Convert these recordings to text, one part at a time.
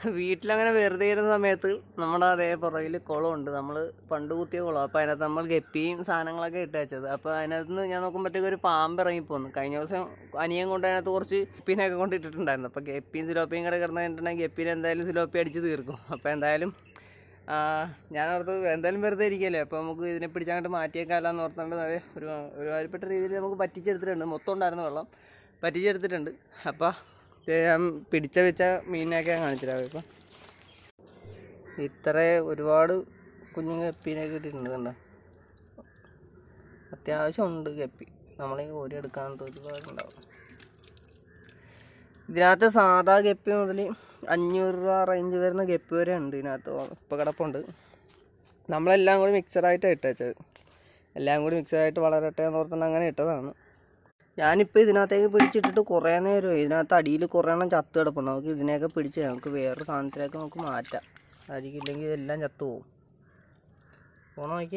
വീട്ടിലങ്ങനെ വെറുതെ ഇരുന്ന സമയത്ത് നമ്മുടെ അതേ പുറകിൽ കുളമുണ്ട് നമ്മൾ പണ്ട് കുത്തിയ കുളം അപ്പോൾ അതിനകത്ത് നമ്മൾ ഗപ്പിയും സാധനങ്ങളൊക്കെ ഇട്ട് വെച്ചത് അപ്പോൾ അതിനകത്ത് നിന്ന് ഞാൻ നോക്കുമ്പോഴത്തേക്ക് ഒരു പാമ്പ് ഇറങ്ങി പോന്നു കഴിഞ്ഞ ദിവസം അനിയൻ കൊണ്ട് അതിനകത്ത് കുറച്ച് ഗപ്പീനൊക്കെ കൊണ്ട് ഇട്ടിട്ടുണ്ടായിരുന്നു അപ്പോൾ ഗപ്പിയും സിലോപ്പിയും കൂടെ കിടന്ന് കഴിഞ്ഞിട്ടുണ്ടെങ്കിൽ ഗപ്പീനെ എന്തായാലും സിലോപ്പി അടിച്ച് തീർക്കും അപ്പോൾ എന്തായാലും ആ, ഞാൻ ഓർത്ത് എന്തായാലും വെറുതെ ഇരിക്കല്ലേ അപ്പോൾ നമുക്ക് ഇതിനെ പിടിച്ചങ്ങോട്ട് മാറ്റിയേക്കാലെന്ന് ഓർത്തുകൊണ്ട് അത് ഒരു ഒരുമാതിരിപ്പെട്ട രീതിയിൽ നമുക്ക് പറ്റിച്ചെടുത്തിട്ടുണ്ട് മൊത്തം ഉണ്ടായിരുന്നു വെള്ളം പറ്റിച്ചെടുത്തിട്ടുണ്ട് അപ്പോൾ ഇത് ഞാൻ പിടിച്ച വെച്ച മീനിനെയൊക്കെ ഞാൻ കാണിച്ചിരാം ഇപ്പം ഇത്ര ഒരുപാട് കുഞ്ഞു ഗപ്പീനെ കിട്ടിയിട്ടുണ്ട് കണ്ടോ അത്യാവശ്യം ഉണ്ട് ഗപ്പി നമ്മളീ കോരി എടുക്കാൻ ഒരുപാടുണ്ടാവും ഇതിനകത്ത് സാധാ ഗപ്പി മുതൽ അഞ്ഞൂറ് രൂപ റേഞ്ച് വരുന്ന ഗപ്പി വരെ ഉണ്ട് ഇതിനകത്ത് ഇപ്പോൾ കിടപ്പുണ്ട് നമ്മളെല്ലാം കൂടി മിക്സറായിട്ട് ഇട്ടേച്ചത് എല്ലാം കൂടി മിക്സറായിട്ട് വളരട്ടെ എന്ന് ഓർത്തുകൊണ്ട് അങ്ങനെ ഇട്ടതാണ് ഞാനിപ്പോൾ ഇതിനകത്തേക്ക് പിടിച്ചിട്ടിട്ട് കുറേ നേരമായി ഇതിനകത്ത് അടിയിൽ കുറേ എണ്ണം ചത്ത് കിടപ്പുണ്ട് നമുക്ക് ഇതിനെയൊക്കെ പിടിച്ച് നമുക്ക് വേറൊരു സാധനത്തിലേക്ക് നമുക്ക് മാറ്റാം അരിക്കില്ലെങ്കിൽ ഇതെല്ലാം ചത്തു പോകും പോണോ നോക്കിയേ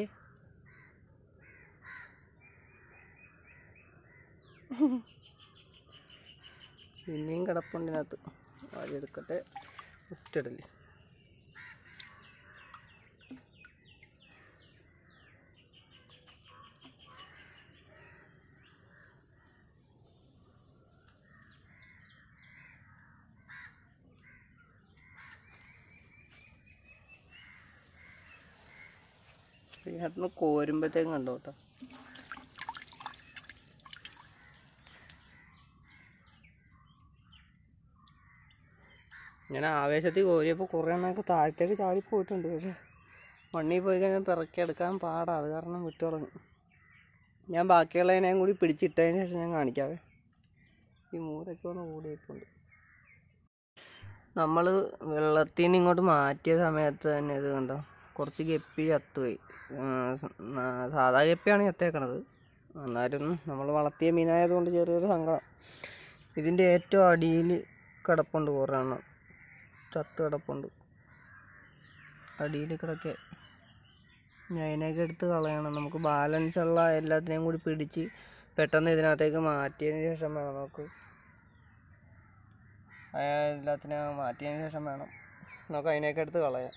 പിന്നെയും കിടപ്പുണ്ട് ഇതിനകത്ത് ആദ്യം എടുക്കട്ടെ ഒറ്റിടല്ലേ ഇതിനകത്തുനിന്ന് കോരുമ്പോഴത്തേക്കും കണ്ടോ കേട്ടോ ഞാൻ ആവേശത്തിൽ കോരിയപ്പോൾ കുറേ എണ്ണമൊക്കെ താഴത്തേക്ക് ചാടി പോയിട്ടുണ്ട് പക്ഷേ മണ്ണിൽ പോയി കഴിഞ്ഞാൽ പിറക്കി എടുക്കാൻ പാടാ അത് കാരണം വിട്ടു തുടങ്ങി ഞാൻ ബാക്കിയുള്ളതിനെയും കൂടി പിടിച്ചിട്ടതിന് ശേഷം ഞാൻ കാണിക്കാവേ ഈ മൂരൊക്കെ ഒന്ന് ഓടിയിട്ടുണ്ട് നമ്മൾ വെള്ളത്തിൽ നിന്ന് ഇങ്ങോട്ട് മാറ്റിയ സമയത്ത് തന്നെ ഇത് കണ്ടോ കുറച്ച് ഗപ്പി ചത്തുപോയി ആ, സ- നാ- സാധാ ഗപ്പിയാണ് ചത്തേക്കണത് എന്നാലും നമ്മൾ വളർത്തിയ മീനായതുകൊണ്ട് ചെറിയൊരു സങ്കടം ഇതിൻ്റെ ഏറ്റവും അടിയിൽ കിടപ്പുണ്ട് കുറേ എണ്ണം ചത്ത് കിടപ്പുണ്ട് അടിയിൽ കിടക്കെ ഇനി അതിനെയൊക്കെ എടുത്ത് കളയണം നമുക്ക് ബാലൻസ് ഉള്ള എല്ലാത്തിനെയും കൂടി പിടിച്ച് പെട്ടെന്ന് ഇതിനകത്തേക്ക് മാറ്റിയതിന് ശേഷം വേണം നമുക്ക് ആ എല്ലാത്തിനെയും മാറ്റിയതിന് ശേഷം വേണം നമുക്ക് അതിനെയൊക്കെ എടുത്ത് കളയാം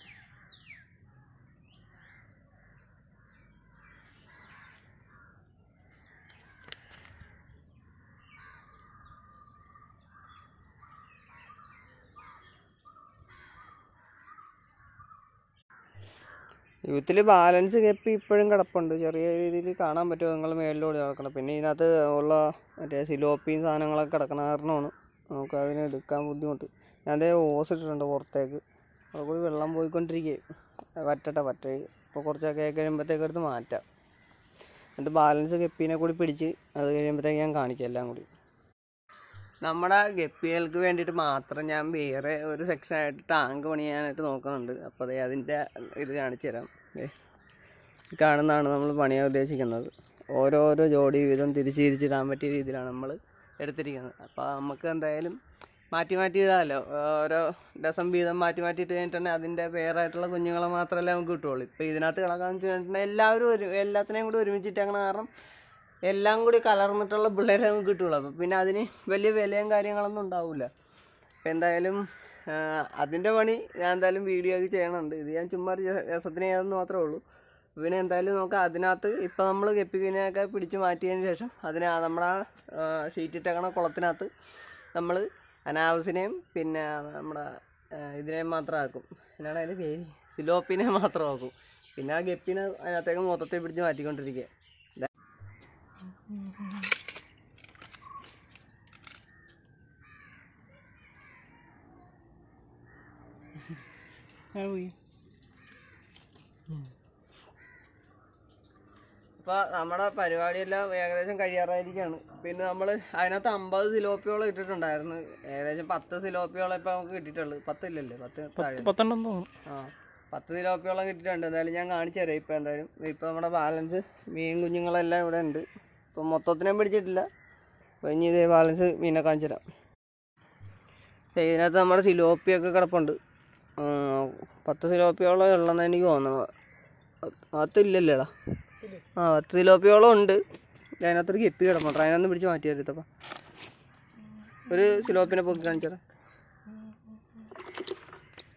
യൂത്തിൽ ബാലൻസ് കെപ്പി ഇപ്പോഴും കിടപ്പുണ്ട് ചെറിയ രീതിയിൽ കാണാൻ പറ്റുമോ നിങ്ങൾ മേളിലൂടെ കിടക്കണം പിന്നെ ഇതിനകത്ത് ഉള്ള മറ്റേ സിലോപ്പിയും സാധനങ്ങളൊക്കെ കിടക്കണ കാരണമാണ് നമുക്ക് അതിനെ എടുക്കാൻ ബുദ്ധിമുട്ട് ഞാൻ അതേ ഓസ് ഇട്ടിട്ടുണ്ട് പുറത്തേക്ക് അവിടെ കൂടി വെള്ളം പോയിക്കൊണ്ടിരിക്കുക പറ്റട്ടെ പറ്റേ ഇപ്പോൾ കുറച്ചൊക്കെ കഴിയുമ്പോഴത്തേക്ക് എടുത്ത് മാറ്റാം എന്നിട്ട് ബാലൻസ് ഗപ്പീനെ കൂടി പിടിച്ച് അത് കഴിയുമ്പോഴത്തേക്ക് ഞാൻ കാണിക്കാം എല്ലാം കൂടി നമ്മുടെ ഗപ്പികൾക്ക് വേണ്ടിയിട്ട് മാത്രം ഞാൻ വേറെ ഒരു സെക്ഷനായിട്ട് ടാങ്ക് പണിയാനായിട്ട് നോക്കുന്നുണ്ട് അപ്പോൾ അതേ അതിൻ്റെ ഇത് കാണിച്ചു തരാം ദേ. ഈ കാണുന്നതാണ് നമ്മൾ പണിയാൻ ഉദ്ദേശിക്കുന്നത് ഓരോരോ ജോഡി വീതം തിരിച്ച് തിരിച്ചിടാൻ പറ്റിയ രീതിയിലാണ് നമ്മൾ എടുത്തിരിക്കുന്നത് അപ്പോൾ നമുക്ക് എന്തായാലും മാറ്റി മാറ്റി ഇടാമല്ലോ ഓരോ ഡസം വീതം മാറ്റി മാറ്റി ഇട്ട് കഴിഞ്ഞിട്ടുണ്ടെങ്കിൽ അതിൻ്റെ പേരായിട്ടുള്ള കുഞ്ഞുങ്ങളെ മാത്രമല്ലേ നമുക്ക് കിട്ടുള്ളൂ ഇപ്പോൾ ഇതിനകത്ത് കിടക്കാന്ന് വെച്ചിട്ടുണ്ടെങ്കിൽ എല്ലാവരും ഒരു എല്ലാത്തിനെയും കൂടി ഒരുമിച്ചിട്ട് അങ്ങനെ കാരണം എല്ലാം കൂടി കലർന്നിട്ടുള്ള പിള്ളേരെ നമുക്ക് കിട്ടുള്ളൂ അപ്പോൾ പിന്നെ അതിന് വലിയ വിലയും കാര്യങ്ങളൊന്നും ഉണ്ടാവില്ല അപ്പോൾ എന്തായാലും ആ, അതിൻ്റെ പണി ഞാൻ എന്തായാലും വീഡിയോ ഒക്കെ ചെയ്യണുണ്ട് ഇത് ഞാൻ ചുമ്മാ ഒരു രസ- രസത്തിന് ചെയ്യാമെന്ന് മാത്രമേ ഉള്ളൂ പിന്നെ എന്തായാലും നമുക്ക് അതിനകത്ത് ഇപ്പം നമ്മൾ ഗപ്പിക്കിനെയൊക്കെ പിടിച്ച് മാറ്റിയതിന് ശേഷം അതിന് ആ നമ്മുടെ ആ ഷീറ്റ് ഇട്ടേക്കണ കുളത്തിനകത്ത് നമ്മൾ അനാവസിനെയും പിന്നെ നമ്മുടെ ആ, ഇതിനെയും മാത്രം ആക്കും എന്നാണ് അതിൻ്റെ പേര് സിലോപ്പിനെ മാത്രം ആക്കും പിന്നെ ആ ഗപ്പിനെ അതിനകത്തേക്ക് മൊത്തത്തിൽ പിടിച്ച് മാറ്റിക്കൊണ്ടിരിക്കുക അപ്പോൾ നമ്മുടെ പരിപാടിയെല്ലാം ഏകദേശം കഴിയാറായിരിക്കുകയാണ് പിന്നെ നമ്മൾ അതിനകത്ത് അമ്പത് സിലോപ്പിയോളം ഇട്ടിട്ടുണ്ടായിരുന്നു ഏകദേശം പത്ത് സിലോപ്പിയോളം ഇപ്പം നമുക്ക് കിട്ടിയിട്ടുള്ളൂ പത്തില്ലല്ലേ പത്ത് താഴെ പത്തെണ്ണം തോന്നുന്നു ആ പത്ത് കിലോപ്പിയോളം കിട്ടിയിട്ടുണ്ട് എന്തായാലും ഞാൻ കാണിച്ചു തരാം ഇപ്പം എന്തായാലും ഇപ്പം നമ്മുടെ ബാലൻസ് മീൻ കുഞ്ഞുങ്ങളെല്ലാം ഇവിടെ ഉണ്ട് ഇപ്പം മൊത്തത്തിനും പിടിച്ചിട്ടില്ല അപ്പം ഇനി ഇതേ ബാലൻസ് മീനെ കാണിച്ചു തരാം ദേ ഇതിനകത്ത് നമ്മുടെ സിലോപ്പിയൊക്കെ കിടപ്പുണ്ട് ആ, പത്ത് സിലോപ്പിയോളം ഉള്ളതെന്ന് എനിക്ക് തോന്നുന്നു പത്തില്ലല്ലേടാ ആ പത്ത് സിലോപ്പിയോളം ഉണ്ട് അതിനകത്തൊരു ഗപ്പി കിടപ്പുണ്ട് അതിനൊന്ന് പിടിച്ച് മാറ്റി തരുത്തപ്പം ഒരു സിലോപ്പിനെ പൊക്കി കാണിച്ചതാ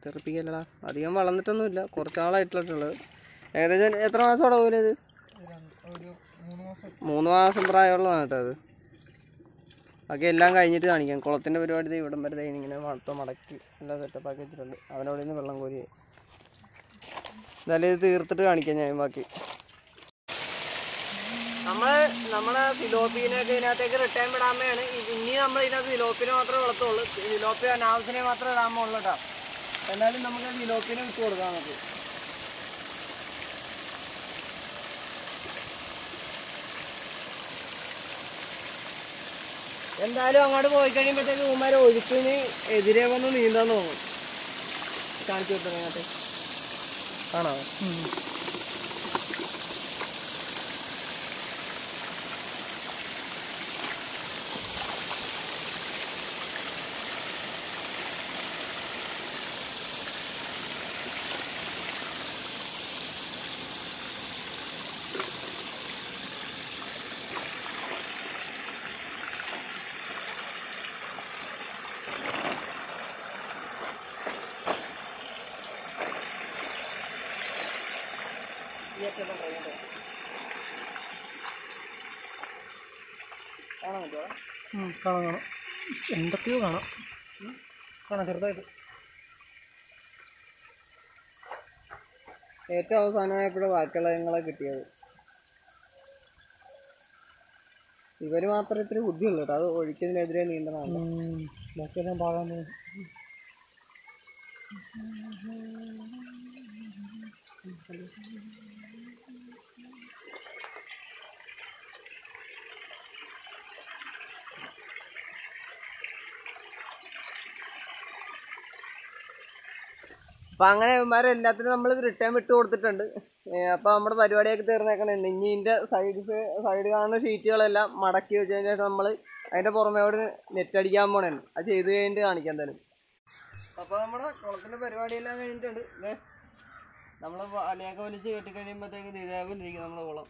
തെറിപ്പിക്കല്ലടാ അധികം വളർന്നിട്ടൊന്നുമില്ല കുറച്ച് നാളായിട്ടുള്ളത് ഏകദേശം എത്ര മാസത്തോടെ പോലെ ഇത് ഒരു മൂന്ന് മാസം മൂന്ന് മാസം പ്രായമുള്ളതാണ് കേട്ടോ അത് ബാക്കി എല്ലാം കഴിഞ്ഞിട്ട് കാണിക്കാം കുളത്തിൻ്റെ പരിപാടി ദേ ഇവിടം വരെ ദേ ഇങ്ങനെ മൊത്തം മടക്കി എല്ലാം സെറ്റപ്പ് ആക്കി വെച്ചിട്ടുണ്ട് അവനവിടെ നിന്ന് വെള്ളം കോരി എന്തായാലും ഇത് തീർത്തിട്ട് കാണിക്കാം ഞാൻ ബാക്കി നമ്മൾ നമ്മുടെ സിലോപ്പീനൊക്കെ ഇതിനകത്തേക്ക് റിട്ടേൺ വിടാമെയാണ് ഇനി നമ്മൾ ഇതിനകത്ത് സിലോപ്പിനെ മാത്രമേ വളർത്തുള്ളൂ സിലോപ്പി അനാവശ്യനെ മാത്രമേ ഇടാമുള്ളൂ കേട്ടോ എന്നാലും നമുക്ക് സിലോപ്പിനെ വിട്ട് കൊടുക്കാം നമുക്ക് എന്തായാലും അങ്ങോട്ട് പോയി കഴിയുമ്പോഴത്തേക്ക് ഉമ്മാരെ ഒഴുക്കിന് എതിരെ വന്ന് നീന്താൻ തോന്നും കാണിച്ചു കൊടുത്തത് അങ്ങോട്ട് ആണോ കാണാൻ പറ്റുമോ കാണാം കാണാം എന്തൊക്കെയോ കാണാം കാണാം ചെറുതായിട്ട് ഏറ്റവും അവസാനമായപ്പോഴും ബാക്കിയുള്ള ഞങ്ങളെ കിട്ടിയത് ഇവര് മാത്രം ഇത്തിരി ബുദ്ധിയുള്ളൂ കേട്ടോ അത് ഒഴിക്കുന്നതിനെതിരെ നീന്തണം ബാക്കിയെല്ലാം പാകാൻ അപ്പൊ അങ്ങനെ ഇവന്മാരെ എല്ലാത്തിനും നമ്മൾ റിട്ടേൺ വിട്ട് കൊടുത്തിട്ടുണ്ട് ഏ, അപ്പൊ നമ്മുടെ പരിപാടിയൊക്കെ തീർന്നേക്കണുണ്ട് ഇനി ഇതിന്റെ സൈഡ് സൈഡ് കാണുന്ന ഷീറ്റുകളെല്ലാം മടക്കി വെച്ചതിന് ശേഷം നമ്മൾ അതിന്റെ പുറമേയോട് നെറ്റ് അടിക്കാൻ പോണേണ് അത് ചെയ്ത് കഴിഞ്ഞിട്ട് കാണിക്കാം എന്തായാലും അപ്പൊ നമ്മുടെ കുളത്തിന്റെ പരിപാടിയെല്ലാം കഴിഞ്ഞിട്ടുണ്ട് ദേ നമ്മള് അലയൊക്കെ വലിച്ച് കെട്ടി കഴിയുമ്പോഴത്തേക്ക് ഇതേപോലെ ഇരിക്കും നമ്മുടെ കുളം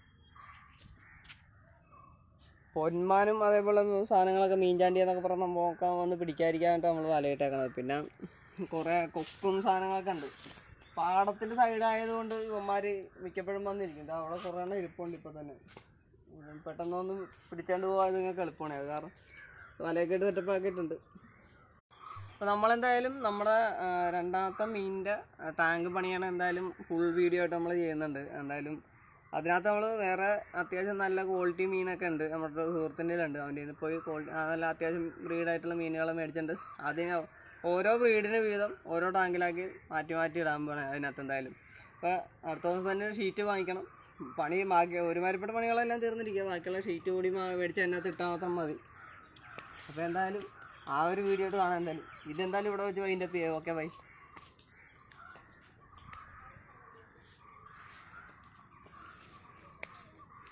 പൊന്മാനും അതേപോലെ സാധനങ്ങളൊക്കെ മീൻചാണ്ടി എന്നൊക്കെ പറഞ്ഞ സംഭവമൊക്കെ വന്ന് പിടിക്കാതിരിക്കാനായിട്ട് നമ്മൾ വലയിട്ടേക്കണത് പിന്നെ കുറേ കൊക്കും സാധനങ്ങളൊക്കെ ഉണ്ട് പാടത്തിന്റെ സൈഡ് ആയതുകൊണ്ട് ഇവന്മാര് മിക്കപ്പോഴും വന്നിരിക്കും ദാ അവിടെ കുറേ എണ്ണം ഇരിപ്പുണ്ട് ഇപ്പൊ തന്നെ ഉം പെട്ടെന്നൊന്നും പിടിച്ചാണ്ട് പോകാൻ നിങ്ങൾക്ക് എളുപ്പമാണ് അത് കാരണം വലയൊക്കെ ഇട്ട് സെറ്റപ്പ് ആക്കിയിട്ടുണ്ട് അപ്പോൾ നമ്മളെന്തായാലും നമ്മുടെ ആ, രണ്ടാമത്തെ മീനിൻ്റെ ടാങ്ക് പണിയാണ് എന്തായാലും ഫുൾ വീഡിയോ ആയിട്ട് നമ്മൾ ചെയ്യുന്നുണ്ട് എന്തായാലും അതിനകത്ത് നമ്മൾ വേറെ അത്യാവശ്യം നല്ല ക്വാളിറ്റി മീനൊക്കെ ഉണ്ട് നമ്മുടെ സുഹൃത്തിൻ്റെ ഉണ്ട് അവൻ്റെ കയ്യിൽ നിന്ന് പോയി ക്വാളിറ്റി നല്ല അത്യാവശ്യം ബ്രീഡായിട്ടുള്ള മീനുകൾ മേടിച്ചിട്ടുണ്ട് അതിന് ഓരോ ബ്രീഡിന് വീതം ഓരോ ടാങ്കിലാക്കി മാറ്റി മാറ്റി ഇടാൻ പോകണം അതിനകത്ത് എന്തായാലും അപ്പോൾ അടുത്ത ദിവസം തന്നെ ഷീറ്റ് വാങ്ങിക്കണം പണി ബാക്കി ഒരുമാതിരിപ്പെട്ട പണികളെല്ലാം തീർന്നിരിക്കുക ബാക്കിയുള്ള ഷീറ്റ് കൂടി മാ- മേടിച്ച് അതിനകത്ത് ഇട്ടാൽ മാത്രം മതി അപ്പോൾ എന്തായാലും ആ ഒരു വീഡിയോ കാണാൻ എന്തായാലും ഇതെന്തായാലും ഇവിടെ വെച്ച് വൈൻഡപ്പ് ചെയ്യാം ഓക്കെ ബൈ